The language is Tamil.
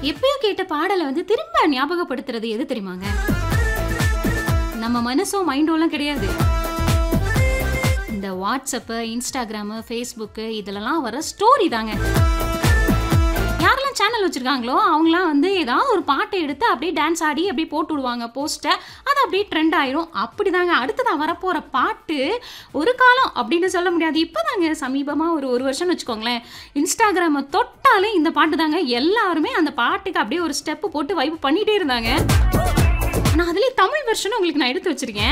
எப்பயோ கேட்ட பாடலை வந்து திரும்ப ஞாபகப்படுத்துறது எது தெரியுமாங்க நம்ம மனசோ மைண்டோலாம் கிடையாது இந்த வாட்ஸ்அப்பு இன்ஸ்டாகிராமு ஃபேஸ்புக்கு இதுலலாம் வர ஸ்டோரி தாங்க யாரெல்லாம் சேனல் வச்சுருக்காங்களோ அவங்களாம் வந்து ஏதாவது ஒரு பாட்டை எடுத்து அப்படியே டான்ஸ் ஆடி அப்படியே போட்டு விடுவாங்க போஸ்ட்டை அது அப்படியே ட்ரெண்ட் ஆயிரும் அப்படி தாங்க அடுத்ததாக வரப்போகிற பாட்டு ஒரு காலம் அப்படின்னு சொல்ல முடியாது இப்போ தாங்க சமீபமாக ஒரு ஒரு வருஷம்னு வச்சுக்கோங்களேன் இன்ஸ்டாகிராமை தொட்டாலே இந்த பாட்டு தாங்க எல்லாருமே அந்த பாட்டுக்கு அப்படியே ஒரு ஸ்டெப்பு போட்டு வைப் பண்ணிகிட்டே இருந்தாங்க நான் அதுலேயே தமிழ் வெர்ஷனும் உங்களுக்கு நான் எடுத்து வச்சிருக்கேன்